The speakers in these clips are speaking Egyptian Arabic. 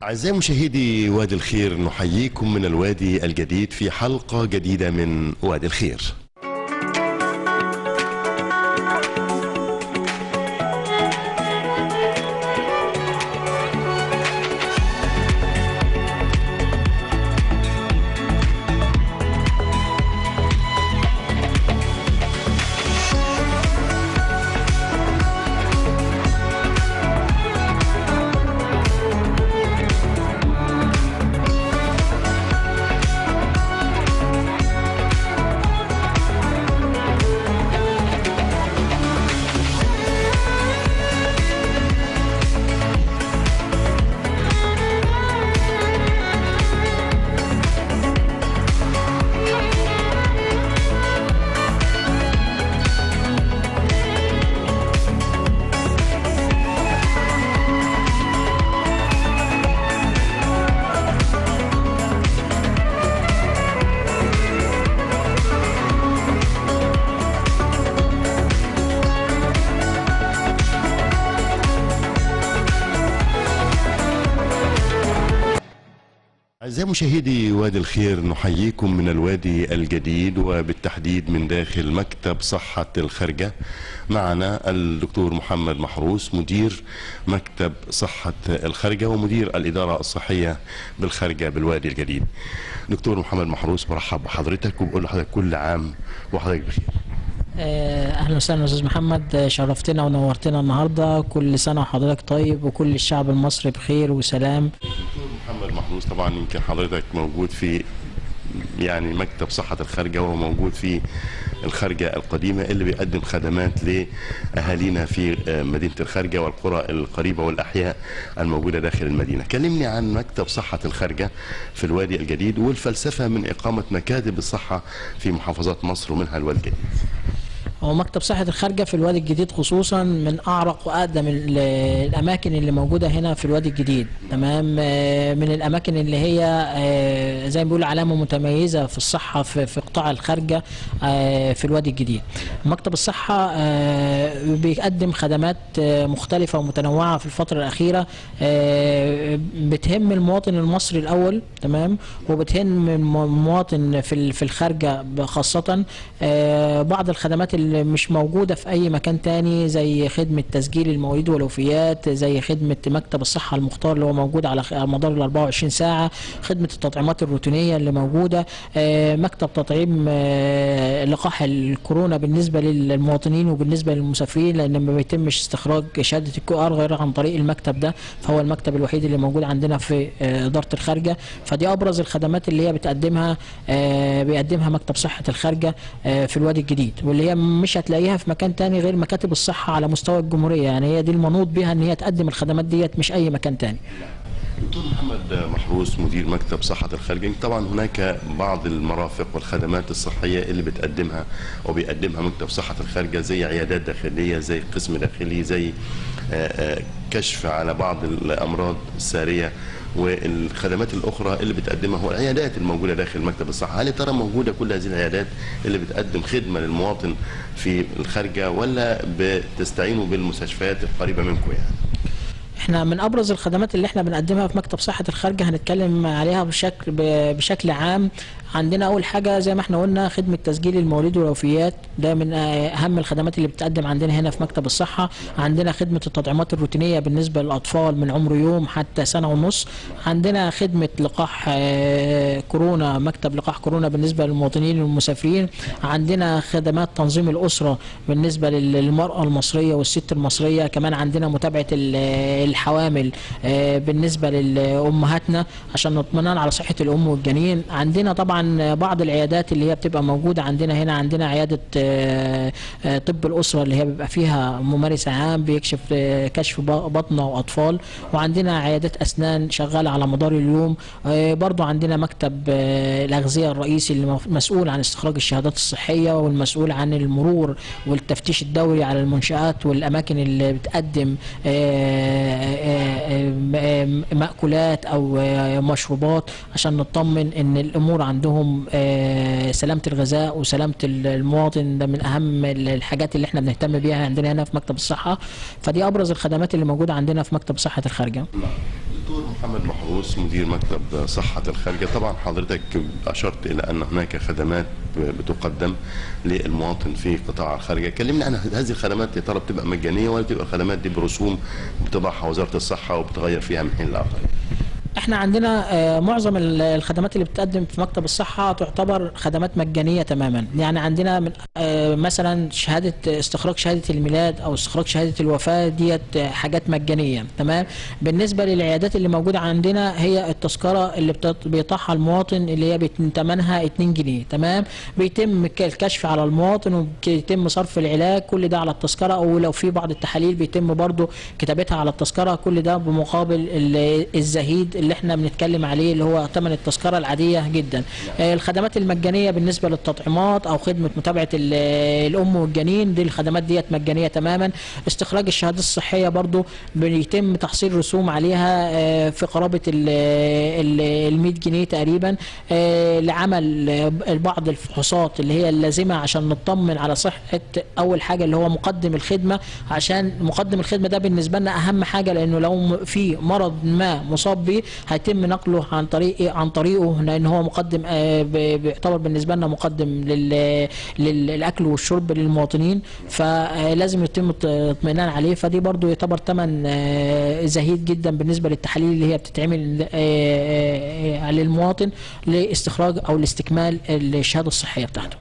أعزائي مشاهدي وادي الخير نحييكم من الوادي الجديد في حلقة جديدة من وادي الخير أعزائي مشاهدي وادي الخير نحييكم من الوادي الجديد وبالتحديد من داخل مكتب صحة الخرجة معنا الدكتور محمد محروس مدير مكتب صحة الخرجة ومدير الإدارة الصحية بالخرجة بالوادي الجديد دكتور محمد محروس برحب بحضرتك وبقول لحضرتك كل عام وحضرتك بخير آه، اهلا وسهلا استاذ محمد آه، شرفتنا ونورتنا النهارده كل سنه وحضرتك طيب وكل الشعب المصري بخير وسلام دكتور محمد محروس طبعا يمكن حضرتك موجود في يعني مكتب صحة الخارجة وهو موجود في الخارجة القديمة اللي بيقدم خدمات لأهالينا في آه، مدينة الخارجة والقرى القريبة والأحياء الموجودة داخل المدينة كلمني عن مكتب صحة الخارجة في الوادي الجديد والفلسفة من إقامة مكاتب الصحة في محافظات مصر ومنها الوادي الجديد هو مكتب صحة الخارجة في الوادي الجديد خصوصا من أعرق وأقدم ال- الأماكن اللي موجودة هنا في الوادي الجديد تمام آه، من الأماكن اللي هي آه، زي ما بيقولوا علامة متميزة في الصحة في في قطاع الخارجة آه، في الوادي الجديد مكتب الصحة آه، بيقدم خدمات آه، مختلفة ومتنوعة في الفترة الأخيرة آه، بتهم المواطن المصري الأول تمام وبتهم المواطن في ال- في الخارجة خاصة آه، بعض الخدمات اللي مش موجودة في أي مكان تاني زي خدمة تسجيل المواليد والوفيات زي خدمة مكتب الصحة المختار اللي هو موجود على خ- على مدار ال 24 ساعة خدمة التطعيمات الروتينية اللي موجودة آه، مكتب تطعيم آه، لقاح الكورونا بالنسبة للمواطنين وبالنسبة للمسافرين لأن ما بيتمش استخراج شهادة الكيو ار غير عن طريق المكتب ده فهو المكتب الوحيد اللي موجود عندنا في آه، إدارة الخارجة فدي أبرز الخدمات اللي هي بتقدمها آه، بيقدمها مكتب صحة الخارجة آه، في الوادي الجديد واللي هي مش هتلاقيها في مكان تاني غير مكاتب الصحة على مستوى الجمهورية يعني هي دي المنوط بها ان هي تقدم الخدمات ديت مش اي مكان تاني دكتور محمد محروس مدير مكتب صحة الخارجة طبعا هناك بعض المرافق والخدمات الصحية اللي بتقدمها وبيقدمها مكتب صحة الخارجة زي عيادات داخلية زي قسم داخلي زي آه، آه، كشف على بعض الأمراض السارية والخدمات الأخرى اللي بتقدمها هو العيادات الموجودة داخل مكتب الصحة هل يا ترى موجودة كل هذه العيادات اللي بتقدم خدمة للمواطن في الخارجة ولا بتستعينوا بالمستشفيات القريبة منكم يعني؟ احنا من ابرز الخدمات اللي احنا بنقدمها في مكتب صحة الخارجة هنتكلم عليها بشكل ب- بشكل عام عندنا اول حاجة زي ما احنا قلنا خدمة تسجيل المواليد والوفيات ده من اهم الخدمات اللي بتقدم عندنا هنا في مكتب الصحة عندنا خدمة التطعيمات الروتينية بالنسبة للاطفال من عمر يوم حتى سنة ونص عندنا خدمة لقاح آه، كورونا مكتب لقاح كورونا بالنسبة للمواطنين والمسافرين عندنا خدمات تنظيم الأسرة بالنسبة لل- للمرأة المصرية والست المصرية كمان عندنا متابعة ال- الحوامل آه، بالنسبة لأمهاتنا عشان نطمئنان على صحة الأم والجنين عندنا طبعا بعض العيادات اللي هي بتبقى موجودة عندنا هنا عندنا عيادة آه، آه، طب الأسرة اللي هي بيبقى فيها ممارس عام بيكشف آه، كشف ب- بطنة وأطفال وعندنا عيادات أسنان شغالة على مدار اليوم آه، برضو عندنا مكتب آه، الأغذية الرئيسي اللي مف- مسؤول عن استخراج الشهادات الصحية والمسؤول عن المرور والتفتيش الدوري على المنشآت والأماكن اللي بتقدم آه، آه، آه، مأكولات أو آه، مشروبات عشان نطمن إن الأمور عندهم آه، سلامة الغذاء وسلامة المواطن ده من أهم الحاجات اللي احنا بنهتم بيها عندنا هنا في مكتب الصحة فدي أبرز الخدمات اللي موجودة عندنا في مكتب صحة الخارجة دكتور محمد محروس مدير مكتب صحة الخارجة طبعا حضرتك أشرت إلى أن هناك خدمات بتقدم للمواطن في قطاع الخارجة كلمنا عن هذه الخدمات يا ترى بتبقى مجانية ولا بتبقى الخدمات دي برسوم بتضعها وزارة الصحة وبتغير فيها من حين لآخر احنا عندنا آه، معظم ال- الخدمات اللي بتقدم في مكتب الصحة تعتبر خدمات مجانية تماما يعني عندنا من آه، مثلا شهادة استخراج شهادة الميلاد او استخراج شهادة الوفاة ديت آه، حاجات مجانية تمام بالنسبة للعيادات اللي موجودة عندنا هي التذكرة اللي بتط- بيطاحها المواطن اللي هي بت- ثمنها 2 جنيه تمام بيتم ك- الكشف على المواطن وبيتم صرف العلاج كل ده على التذكرة او لو في بعض التحاليل بيتم برضو كتابتها على التذكرة كل ده بمقابل ال- الزهيد اللي احنا بنتكلم عليه اللي هو ثمن التذكرة العادية جدا آه، الخدمات المجانية بالنسبة للتطعيمات او خدمة متابعة ال- الام والجنين دي الخدمات ديت مجانية تماما استخراج الشهادة الصحية برضو بيتم تحصيل رسوم عليها آه، في قرابة ال 100 جنيه تقريبا آه، لعمل آه، بعض الفحوصات اللي هي اللازمة عشان نطمن على صحة اول حاجة اللي هو مقدم الخدمة عشان مقدم الخدمة ده بالنسبة لنا اهم حاجة لانه لو م- في مرض ما مصاب به هيتم نقله عن طريق إيه؟ عن طريقه لان هو مقدم آه، ب- بيعتبر بالنسبة لنا مقدم لل- لل- للاكل والشرب للمواطنين فلازم يتم الت- اطمئنان عليه فدي برضو يعتبر ثمن زهيد جدا بالنسبة للتحاليل اللي هي بتتعمل آه، آه، آه، للمواطن لاستخراج او لاستكمال الشهادة الصحية بتاعته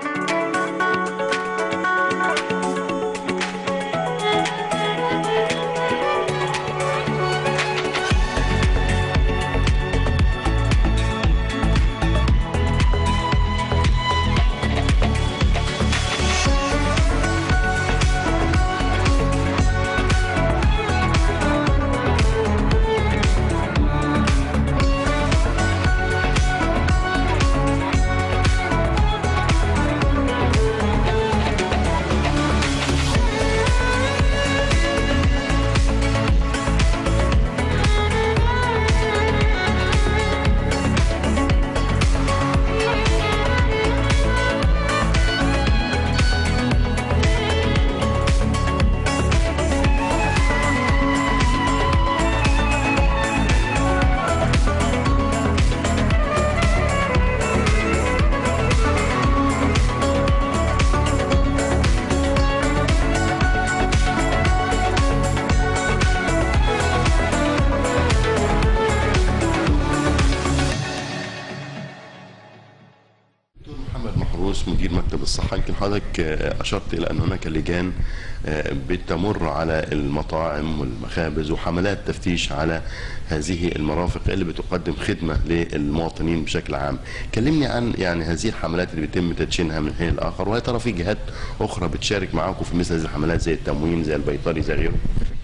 دكتور محمد محروس مدير مكتب الصحة يمكن حضرتك آه، أشرت إلى أن هناك لجان آه، بتمر على المطاعم والمخابز وحملات تفتيش على هذه المرافق اللي بتقدم خدمة للمواطنين بشكل عام كلمني عن يعني هذه الحملات اللي بيتم تدشينها من حين لآخر وهل ترى في جهات أخرى بتشارك معاكم في مثل هذه الحملات زي التموين زي البيطري زي غيره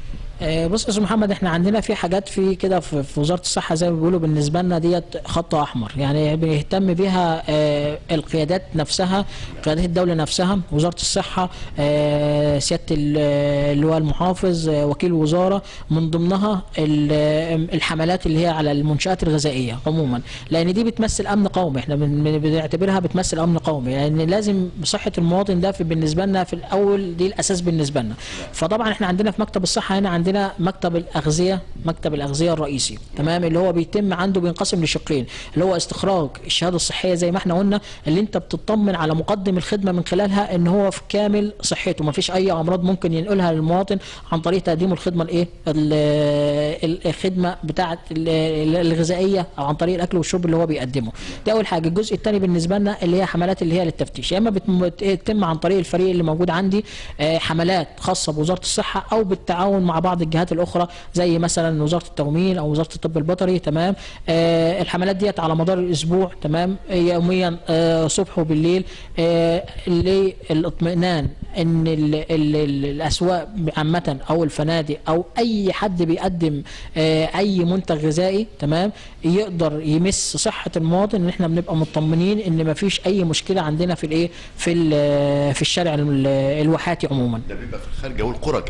آه، بص يا استاذ محمد احنا عندنا في حاجات في كده في في وزاره الصحه زي ما بيقولوا بالنسبه لنا ديت خط احمر يعني بيهتم بيها آه، القيادات نفسها قيادات الدوله نفسها وزاره الصحه آه، سياده ال- اللواء المحافظ آه، وكيل الوزاره من ضمنها ال- الحملات اللي هي على المنشات الغذائيه عموما لان دي بتمثل امن قومي احنا بن- بن- بنعتبرها بتمثل امن قومي لان لازم صحه المواطن ده في بالنسبه لنا في الاول دي الاساس بالنسبه لنا فطبعا احنا عندنا في مكتب الصحه هنا عندنا مكتب الاغذيه مكتب الاغذيه الرئيسي تمام اللي هو بيتم عنده بينقسم لشقين اللي هو استخراج الشهاده الصحيه زي ما احنا قلنا اللي انت بتطمن على مقدم الخدمه من خلالها ان هو في كامل صحته ما فيش اي امراض ممكن ينقلها للمواطن عن طريق تقديم الخدمه الايه ال- ال- الخدمه بتاعه ال- الغذائيه او عن طريق الاكل والشرب اللي هو بيقدمه ده اول حاجه الجزء الثاني بالنسبه لنا اللي هي حملات اللي هي للتفتيش يا اما بتم- بتتم عن طريق الفريق اللي موجود عندي آه، حملات خاصه بوزاره الصحه او بالتعاون مع بعض الجهات الاخرى زي مثلا وزاره التموين او وزاره الطب البيطري تمام آه، الحملات ديت على مدار الاسبوع تمام يوميا آه، صبح وبالليل آه، للاطمئنان ان ال ال ال الاسواق عامه او الفنادق او اي حد بيقدم آه، اي منتج غذائي تمام يقدر يمس صحه المواطن ان احنا بنبقى مطمنين ان ما فيش اي مشكله عندنا في الايه في ال- في الشارع ال- الواحاتي عموما ده بيبقى في الخارجة والقرى كمان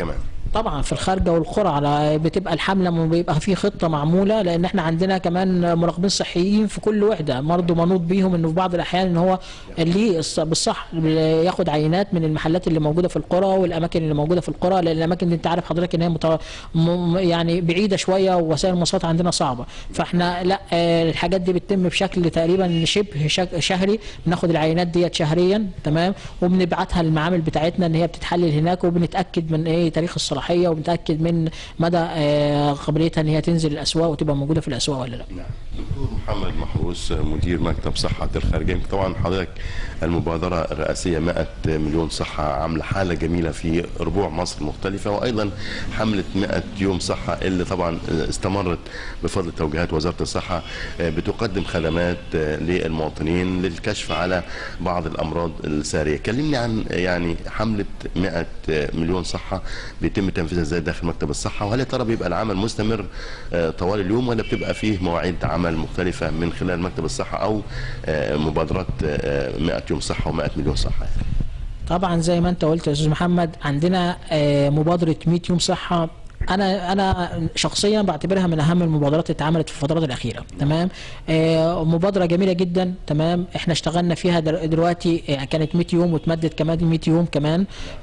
طبعا في الخارجه والقرى على بتبقى الحمله م- بيبقى في خطه معموله لان احنا عندنا كمان مراقبين صحيين في كل وحده برضه منوط بيهم انه في بعض الاحيان ان هو ليه الص- بالصح ياخد عينات من المحلات اللي موجوده في القرى والاماكن اللي موجوده في القرى لان الاماكن دي انت عارف حضرتك ان هي مت- م- يعني بعيده شويه ووسائل المواصلات عندنا صعبه فاحنا لا آه، الحاجات دي بتتم بشكل تقريبا شبه شك- شهري بناخد العينات ديت شهريا تمام وبنبعتها للمعامل بتاعتنا ان هي بتتحلل هناك وبنتاكد من ايه تاريخ الصلاحيه وبنتاكد من مدى آه، قابليتها ان هي تنزل الاسواق وتبقى موجوده في الاسواق ولا لا نعم دكتور محمد محروس مدير مكتب صحة الخارجية يمكن طبعا حضرتك المبادرة الرئاسية 100 مليون صحة عاملة حالة جميلة في ربوع مصر مختلفة وأيضا حملة 100 يوم صحة اللي طبعا استمرت بفضل توجيهات وزارة الصحة بتقدم خدمات للمواطنين للكشف على بعض الأمراض السارية كلمني عن يعني حملة 100 مليون صحة بيتم تنفيذها ازاي داخل مكتب الصحة وهل يا ترى بيبقى العمل مستمر آه، طوال اليوم ولا بتبقى فيه مواعيد عمل مختلفة من خلال مكتب الصحة أو آه، مبادرات آه، 100 يوم صحة و100 مليون صحة طبعا زي ما انت قلت يا استاذ محمد عندنا آه، مبادره 100 يوم صحه انا انا شخصيا بعتبرها من اهم المبادرات اللي اتعملت في الفترات الاخيره تمام آه مبادره جميله جدا تمام احنا اشتغلنا فيها در- دلوقتي آه، كانت 100 يوم واتمدت كمان 100 يوم كمان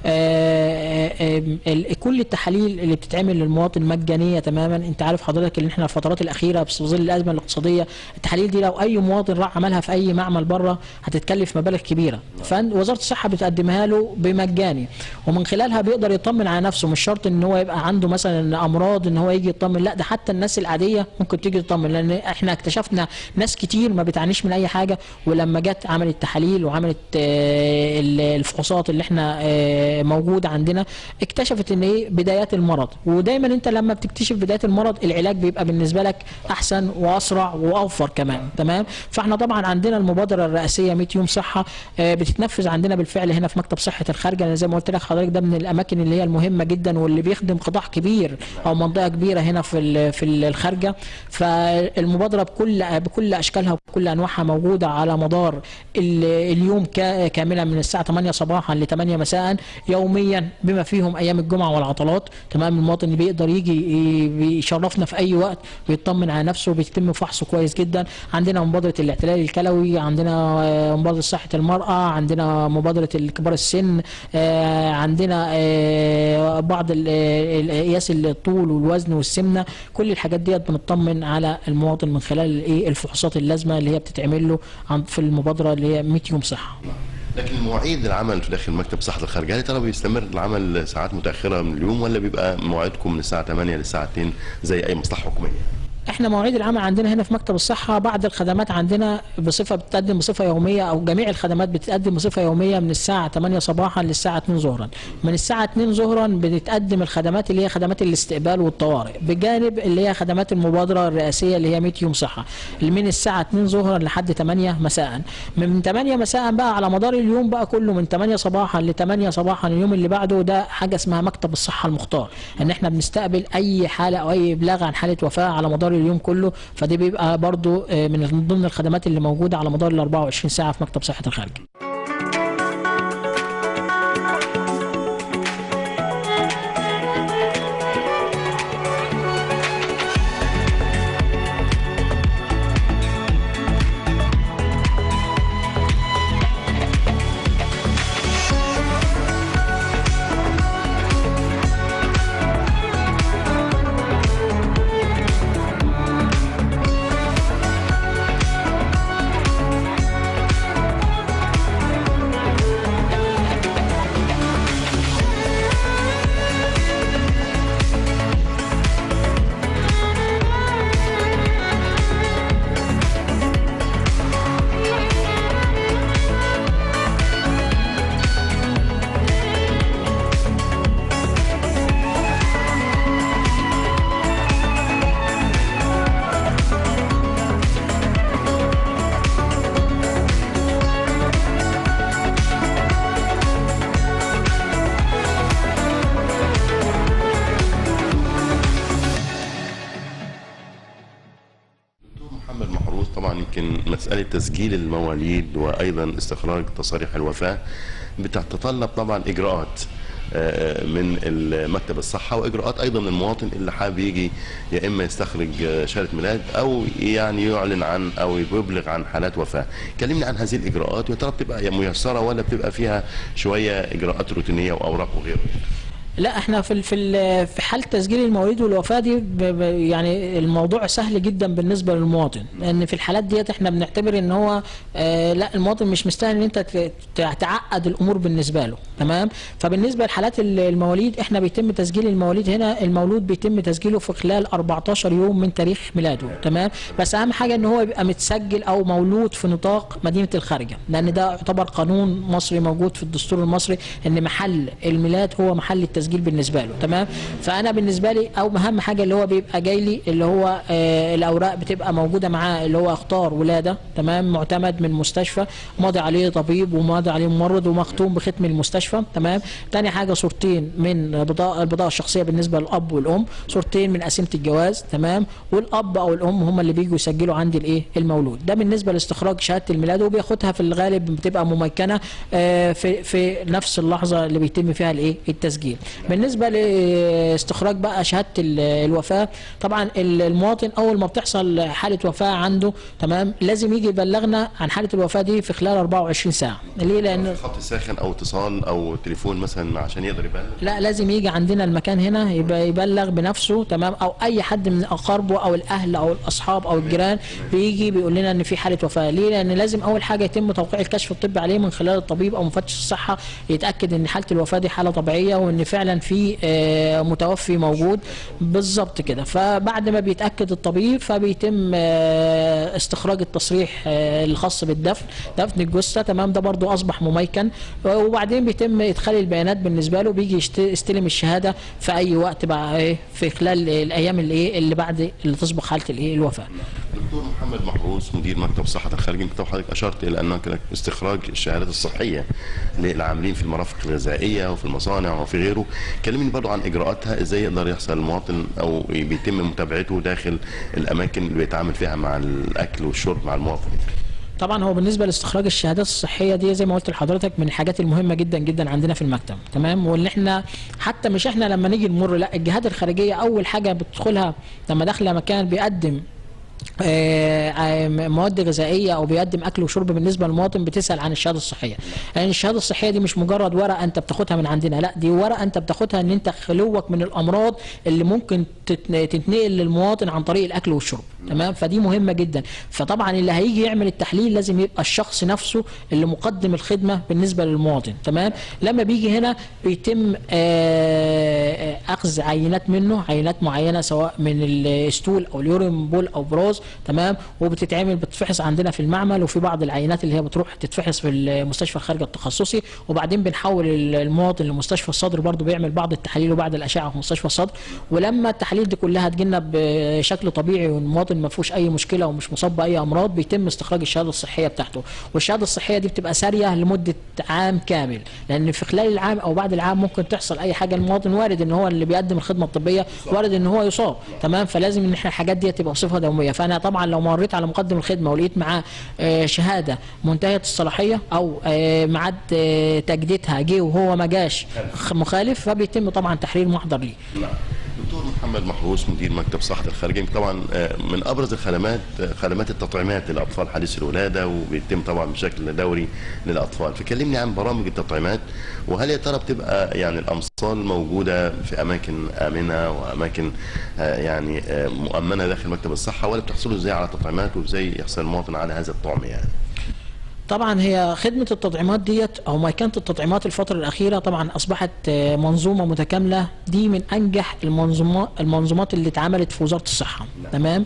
آه آه ال- كل التحاليل اللي بتتعمل للمواطن مجانيه تماما انت عارف حضرتك ان احنا الفترات الاخيره في ظل الازمه الاقتصاديه التحاليل دي لو اي مواطن راح عملها في اي معمل بره هتتكلف مبالغ كبيره فوزاره الصحه بتقدمها له بمجاني ومن خلالها بيقدر يطمن على نفسه مش شرط ان هو يبقى عنده مثلا امراض ان هو يجي يطمن لا ده حتى الناس العاديه ممكن تيجي تطمن لان احنا اكتشفنا ناس كتير ما بتعانيش من اي حاجه ولما جت عملت تحاليل وعملت آه، ال- الفحوصات اللي احنا آه، موجوده عندنا اكتشفت ان ايه بدايات المرض ودايما انت لما بتكتشف بدايات المرض العلاج بيبقى بالنسبه لك احسن واسرع واوفر كمان تمام فاحنا طبعا عندنا المبادره الرئاسيه 100 يوم صحه آه، بتتنفذ عندنا بالفعل هنا في مكتب صحه الخارجه انا زي ما قلت لك حضرتك ده من الاماكن اللي هي المهمه جدا واللي بيخدم قطاع كبير او منطقه كبيره هنا في ال- في ال- الخارجه فالمبادره بكل بكل اشكالها وبكل انواعها موجوده على مدار ال- اليوم كا- كاملا من الساعه 8 صباحا ل 8 مساء يوميا بما فيهم ايام الجمعه والعطلات تمام المواطن اللي بيقدر يجي ي- يشرفنا في اي وقت ويطمن على نفسه بيتم فحصه كويس جدا عندنا مبادره الاعتلال الكلوي عندنا آه، مبادره صحه المراه عندنا مبادره كبار السن آه، عندنا آه، بعض ال- ال- قياس الطول والوزن والسمنه كل الحاجات ديت بنطمن على المواطن من خلال ايه الفحوصات اللازمه اللي هي بتتعمل له عن- في المبادره اللي هي 100 يوم صحه لكن مواعيد العمل في داخل مكتب صحة الخارجية هل يا ترى بيستمر العمل ساعات متأخرة من اليوم ولا بيبقى مواعيدكم من الساعة 8 للساعة 2 زي أي مصلحة حكومية؟ احنا مواعيد العمل عندنا هنا في مكتب الصحه بعض الخدمات عندنا بصفه بتقدم بصفه يوميه او جميع الخدمات بتتقدم بصفه يوميه من الساعه 8 صباحا للساعه 2 ظهرا من الساعه 2 ظهرا بتتقدم الخدمات اللي هي خدمات الاستقبال والطوارئ بجانب اللي هي خدمات المبادره الرئاسيه اللي هي 100 يوم صحه اللي من الساعه 2 ظهرا لحد 8 مساء من 8 مساء بقى على مدار اليوم بقى كله من 8 صباحا ل 8 صباحا اليوم اللي بعده ده حاجه اسمها مكتب الصحه المختار ان احنا بنستقبل اي حاله او اي ابلاغ عن حاله وفاه على مدار اليوم كله فدي بيبقى برضو آه، من ضمن الخدمات اللي موجوده على مدار ال 24 ساعه في مكتب صحه الخارج دكتور محمد محروس طبعا يمكن مسألة تسجيل المواليد وأيضا استخراج تصاريح الوفاة بتتطلب طبعا إجراءات آه، من مكتب الصحه واجراءات ايضا المواطن اللي حابب يجي يا اما يستخرج آه، شهاده ميلاد او يعني يعلن عن او يبلغ عن حالات وفاه كلمني عن هذه الاجراءات ويا ترى بتبقى يا ميسره ولا بتبقى فيها شويه اجراءات روتينيه واوراق وغيره لا احنا في ال- في ال- في حال تسجيل المواليد والوفاه دي ب- ب- يعني الموضوع سهل جدا بالنسبه للمواطن لان في الحالات ديت احنا بنعتبر ان هو اه لا المواطن مش مستاهل ان انت ت- ت- تعقد الامور بالنسبه له تمام فبالنسبه لحالات ال- المواليد احنا بيتم تسجيل المواليد هنا المولود بيتم تسجيله في خلال 14 يوم من تاريخ ميلاده تمام بس اهم حاجه ان هو يبقى متسجل او مولود في نطاق مدينه الخارجه لان ده يعتبر قانون مصري موجود في الدستور المصري ان محل الميلاد هو محل التسجيل بالنسبه له تمام فانا بالنسبه لي او اهم حاجه اللي هو بيبقى جاي لي اللي هو آه الاوراق بتبقى موجوده معاه اللي هو اختار ولاده تمام معتمد من مستشفى ماضي عليه طبيب وماضي عليه ممرض ومختوم بختم المستشفى تمام تاني حاجه صورتين من بطاقه البطاقه الشخصيه بالنسبه للاب والام صورتين من قسيمه الجواز تمام والاب او الام هم اللي بيجوا يسجلوا عندي الايه المولود ده بالنسبه لاستخراج شهاده الميلاد وبياخدها في الغالب بتبقى ممكنه آه، في في نفس اللحظه اللي بيتم فيها الايه التسجيل بالنسبه لاستخراج بقى شهاده ال- الوفاه طبعا ال- المواطن اول ما بتحصل حاله وفاه عنده تمام لازم يجي يبلغنا عن حاله الوفاه دي في خلال 24 ساعه ليه لان خط ساخن او اتصال او تليفون مثلا عشان يقدر يبلغ لا لازم يجي عندنا المكان هنا يبقى يبلغ بنفسه تمام او اي حد من اقاربه او الاهل او الاصحاب او الجيران بيجي بيقول لنا ان في حاله وفاه ليه لان لازم اول حاجه يتم توقيع الكشف الطبي عليه من خلال الطبيب او مفتش الصحه يتاكد ان حاله الوفاه دي حاله طبيعيه وان فعلا في آه، متوفي موجود بالظبط كده فبعد ما بيتاكد الطبيب فبيتم آه، استخراج التصريح آه، الخاص بالدفن دفن الجثه تمام ده برضو اصبح مميكن وبعدين بيتم ادخال البيانات بالنسبه له بيجي يشت- يستلم الشهاده في اي وقت بقى ايه في خلال الايام اللي ايه اللي بعد اللي تسبق حاله الايه الوفاه دكتور محمد محروس مدير مكتب صحة الخارج يمكن طبعا حضرتك أشرت إلى أنك استخراج الشهادات الصحية للعاملين في المرافق الغذائية وفي المصانع وفي غيره كلمني برضو عن إجراءاتها إزاي يقدر يحصل المواطن أو بيتم متابعته داخل الأماكن اللي بيتعامل فيها مع الأكل والشرب مع المواطن طبعا هو بالنسبه لاستخراج الشهادات الصحيه دي زي ما قلت لحضرتك من الحاجات المهمه جدا جدا عندنا في المكتب تمام واللي احنا حتى مش احنا لما نيجي نمر لا الجهات الخارجيه اول حاجه بتدخلها لما داخله مكان بيقدم آه، آه، مواد غذائيه او بيقدم اكل وشرب بالنسبه للمواطن بتسال عن الشهاده الصحيه لان يعني الشهاده الصحيه دي مش مجرد ورقه انت بتاخدها من عندنا لا دي ورقه انت بتاخدها ان انت خلوك من الامراض اللي ممكن تتن- تتنقل للمواطن عن طريق الاكل والشرب تمام فدي مهمه جدا فطبعا اللي هيجي يعمل التحليل لازم يبقى الشخص نفسه اللي مقدم الخدمه بالنسبه للمواطن تمام لما بيجي هنا بيتم آه، آه، اخذ عينات منه عينات معينه سواء من الستول او اليورين بول او بروز تمام وبتتعمل بتتفحص عندنا في المعمل وفي بعض العينات اللي هي بتروح تتفحص في المستشفى الخارجي التخصصي وبعدين بنحول المواطن لمستشفى الصدر برضه بيعمل بعض التحاليل وبعض الاشعه في مستشفى الصدر ولما التحاليل دي كلها تجينا بشكل طبيعي والمواطن ما فيهوش اي مشكله ومش مصاب باي امراض بيتم استخراج الشهاده الصحيه بتاعته والشهاده الصحيه دي بتبقى ساريه لمده عام كامل لان في خلال العام او بعد العام ممكن تحصل اي حاجه المواطن وارد ان هو اللي بيقدم الخدمه الطبيه وارد ان هو يصاب تمام فلازم ان احنا الحاجات دي تبقى صفه دوميه فانا طبعا لو مريت على مقدم الخدمه ولقيت معاه آه، شهاده منتهيه الصلاحيه او آه، ميعاد آه، تجديدها جه وهو ما جاش خ- مخالف فبيتم طبعا تحرير محضر ليه نعم. دكتور محمد محروس مدير مكتب صحة الخارج يمكن طبعا آه، من ابرز الخدمات آه، خدمات التطعيمات للاطفال حديث الولاده وبيتم طبعا بشكل دوري للاطفال فكلمني عن برامج التطعيمات وهل يا ترى بتبقى يعني الامصال موجوده في اماكن امنه واماكن آه، يعني آه، مؤمنه داخل مكتب الصحه ولا بتحصلوا ازاي على التطعيمات وازاي يحصل المواطن على هذا الطعم يعني طبعا هي خدمة التطعيمات ديت أو ميكنة التطعيمات الفترة الأخيرة طبعا أصبحت آه، منظومة متكاملة دي من أنجح المنظومات المنظومات اللي اتعملت في وزارة الصحة تمام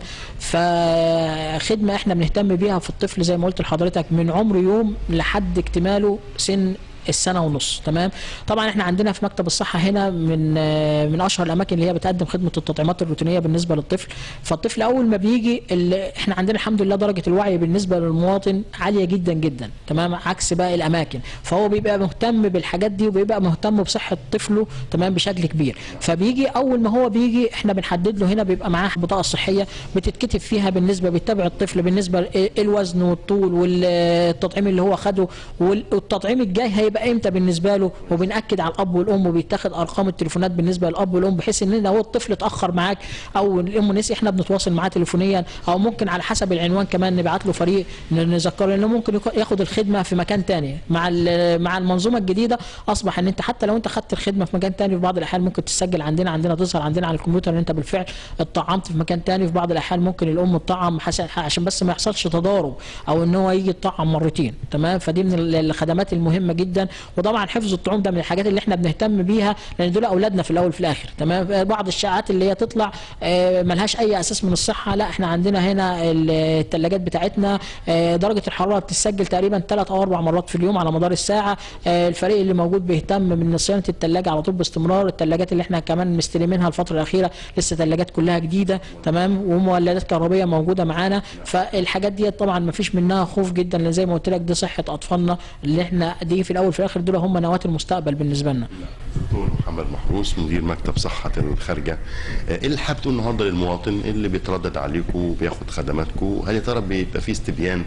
فخدمة احنا بنهتم بيها في الطفل زي ما قلت لحضرتك من عمر يوم لحد اكتماله سن السنه ونص تمام طبعا احنا عندنا في مكتب الصحه هنا من آه، من اشهر الاماكن اللي هي بتقدم خدمه التطعيمات الروتينيه بالنسبه للطفل فالطفل اول ما بيجي ال- احنا عندنا الحمد لله درجه الوعي بالنسبه للمواطن عاليه جدا جدا تمام عكس باقي الاماكن فهو بيبقى مهتم بالحاجات دي وبيبقى مهتم بصحه طفله تمام بشكل كبير فبيجي اول ما هو بيجي احنا بنحدد له هنا بيبقى معاه بطاقه صحيه بتتكتب فيها بالنسبه بيتبع الطفل بالنسبه الوزن والطول والتطعيم اللي هو خده والتطعيم الجاي هيبقى هيبقى امتى بالنسبه له وبناكد على الاب والام وبيتاخد ارقام التليفونات بالنسبه للاب والام بحيث ان لو الطفل اتاخر معاك او الام نسي احنا بنتواصل معاه تليفونيا او ممكن على حسب العنوان كمان نبعت له فريق نذكره لانه ممكن يكون- ياخد الخدمه في مكان تاني مع ال- مع المنظومه الجديده اصبح ان انت حتى لو انت خدت الخدمه في مكان تاني في بعض الاحيان ممكن تسجل عندنا عندنا تظهر عندنا على الكمبيوتر ان انت بالفعل اتطعمت في مكان تاني في بعض الاحيان ممكن الام تطعم حسن- عشان بس ما يحصلش تضارب او ان هو يجي يتطعم مرتين تمام فدي من ال- الخدمات المهمه جدا وطبعا حفظ الطعوم ده من الحاجات اللي احنا بنهتم بيها لان دول اولادنا في الاول وفي الاخر تمام بعض الشائعات اللي هي تطلع آه، ملهاش اي اساس من الصحه لا احنا عندنا هنا ال- الثلاجات بتاعتنا آه، درجه الحراره بتسجل تقريبا ثلاث او اربع مرات في اليوم على مدار الساعه آه، الفريق اللي موجود بيهتم من صيانه الثلاجه على طول باستمرار الثلاجات اللي احنا كمان مستلمينها الفتره الاخيره لسه ثلاجات كلها جديده تمام ومولدات كهربائيه موجوده معانا فالحاجات دي طبعا ما فيش منها خوف جدا لان زي ما قلت لك دي صحه اطفالنا اللي احنا دي في الاول وفي الاخر دول هم نواه المستقبل بالنسبه لنا دكتور محمد محروس مدير مكتب صحة الخارجة آه، ايه اللي حابب تقول النهارده للمواطن اللي بيتردد عليكم وبياخد خدماتكم هل يا ترى بيبقى في استبيان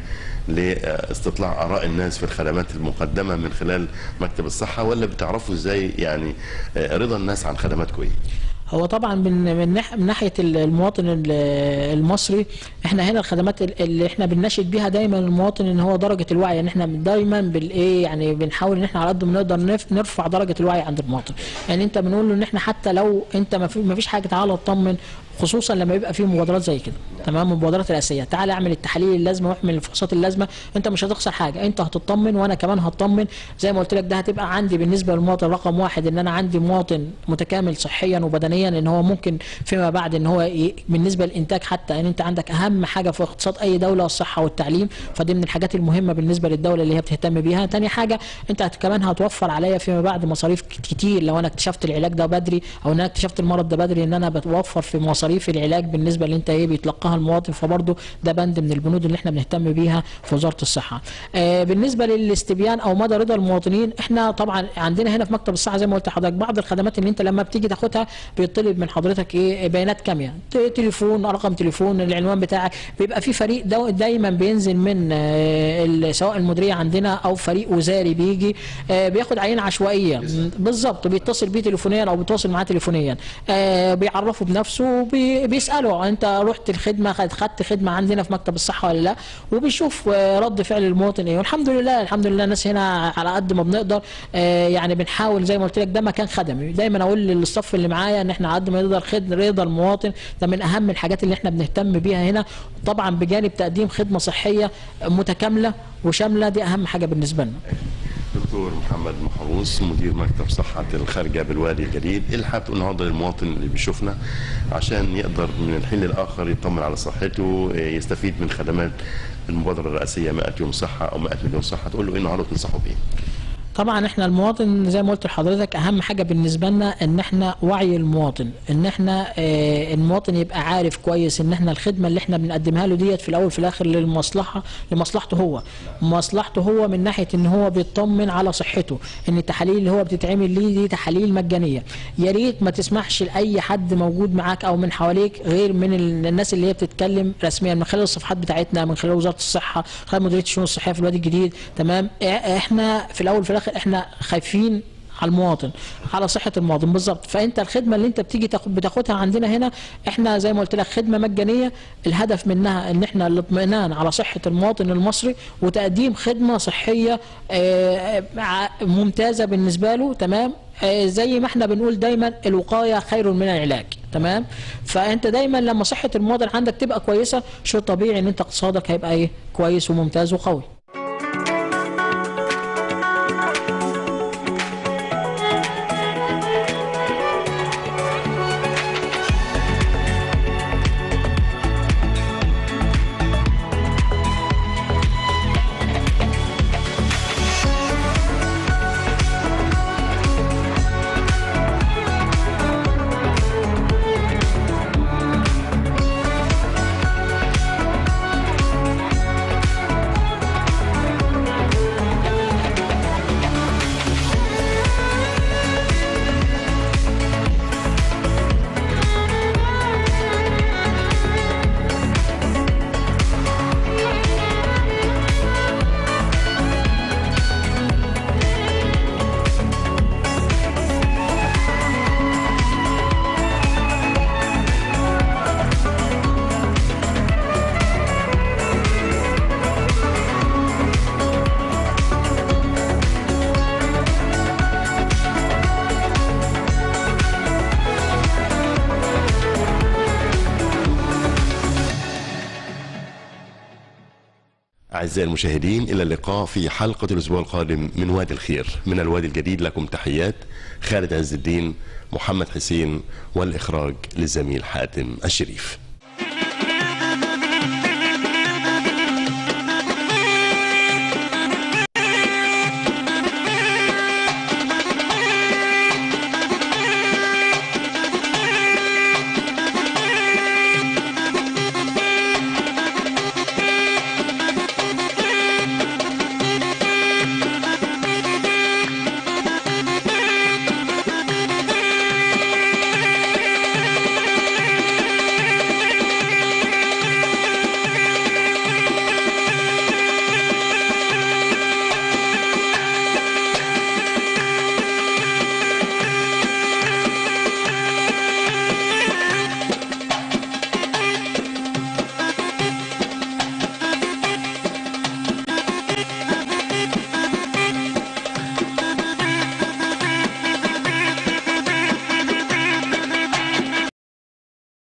لاستطلاع اراء الناس في الخدمات المقدمة من خلال مكتب الصحة ولا بتعرفوا ازاي يعني آه، رضا الناس عن خدماتكم ايه؟ هو طبعا من من, نح من ناحيه ال- المواطن ال- المصري احنا هنا الخدمات ال- اللي احنا بنناشد بيها دايما المواطن ان هو درجه الوعي ان احنا دايما بالايه يعني بنحاول ان احنا على قد ما نقدر نف- نرفع درجه الوعي عند المواطن يعني انت بنقول له ان احنا حتى لو انت ما في- ما فيش حاجه تعالى اطمن خصوصا لما يبقى في مبادرات زي كده تمام المبادرات الاساسيه تعالى اعمل التحاليل اللازمه واعمل الفحوصات اللازمه انت مش هتخسر حاجه انت هتطمن وانا كمان هطمن زي ما قلت لك ده هتبقى عندي بالنسبه للمواطن رقم واحد ان انا عندي مواطن متكامل صحيا وبدنيا ان هو ممكن فيما بعد ان هو ي... بالنسبه للانتاج حتى ان انت عندك اهم حاجه في اقتصاد اي دوله الصحه والتعليم فدي من الحاجات المهمه بالنسبه للدوله اللي هي بتهتم بيها تاني حاجه انت هت- كمان هتوفر عليا فيما بعد مصاريف ك- كتير لو انا اكتشفت العلاج ده بدري او ان انا اكتشفت المرض ده بدري ان انا بتوفر في مصاريف العلاج بالنسبه اللي انت ايه بيتلقاها المواطن فبرضه ده بند من البنود اللي احنا بنهتم بيها في وزاره الصحه. آه بالنسبه للاستبيان او مدى رضا المواطنين احنا طبعا عندنا هنا في مكتب الصحه زي ما قلت لحضرتك بعض الخدمات اللي انت لما بتيجي تاخدها بيطلب من حضرتك ايه بيانات كامله ت- تليفون رقم تليفون العنوان بتاعك بيبقى في فريق دو دايما بينزل من آه ال- سواء المديريه عندنا او فريق وزاري بيجي آه بياخد عينه عشوائيه بالظبط بيتصل بيه تليفونيا او بيتواصل معاه تليفونيا آه بيعرفه بنفسه وبيساله انت رحت الخدمه خد- خدت خدمه عندنا في مكتب الصحه ولا لا وبيشوف آه رد فعل المواطن ايه والحمد لله الحمد لله الناس هنا على قد ما بنقدر آه يعني بنحاول زي ما قلت لك ده مكان خدمي دايما اقول للصف اللي معايا ان احنا على قد ما نقدر خد رضا المواطن ده من اهم الحاجات اللي احنا بنهتم بيها هنا طبعا بجانب تقديم خدمه صحيه متكامله وشامله دي اهم حاجه بالنسبه لنا دكتور محمد محروس مدير مكتب صحة الخارجة بالوادي الجديد ايه اللي حابب تقول النهارده للمواطن اللي بيشوفنا عشان يقدر من الحين للآخر يطمن على صحته إيه، يستفيد من خدمات المبادرة الرئاسية 100 يوم صحة أو 100 مليون صحة تقول له ايه النهارده تنصحه بإيه؟ طبعا احنا المواطن زي ما قلت لحضرتك اهم حاجه بالنسبه لنا ان احنا وعي المواطن ان احنا اه المواطن يبقى عارف كويس ان احنا الخدمه اللي احنا بنقدمها له ديت في الاول في الاخر للمصلحه لمصلحته هو مصلحته هو من ناحيه ان هو بيطمن على صحته ان التحاليل اللي هو بتتعمل ليه دي تحاليل مجانيه يا ريت ما تسمحش لاي حد موجود معاك او من حواليك غير من ال- الناس اللي هي بتتكلم رسميا من خلال الصفحات بتاعتنا من خلال وزاره الصحه خلال مديريه الشؤون الصحيه في الوادي الجديد تمام اه- احنا في الاول وفي الاخر احنا خايفين على المواطن على صحه المواطن بالظبط فانت الخدمه اللي انت بتيجي تاخد بتاخدها عندنا هنا احنا زي ما قلت لك خدمه مجانيه الهدف منها ان احنا الاطمئنان على صحه المواطن المصري وتقديم خدمه صحيه آه، ع- ممتازه بالنسبه له تمام آه، زي ما احنا بنقول دايما الوقايه خير من العلاج تمام فانت دايما لما صحه المواطن عندك تبقى كويسه شيء طبيعي ان انت اقتصادك هيبقى ايه كويس وممتاز وقوي أعزائي المشاهدين إلى اللقاء في حلقة الأسبوع القادم من وادي الخير من الوادي الجديد لكم تحيات خالد عز الدين محمد حسين والإخراج للزميل حاتم الشريف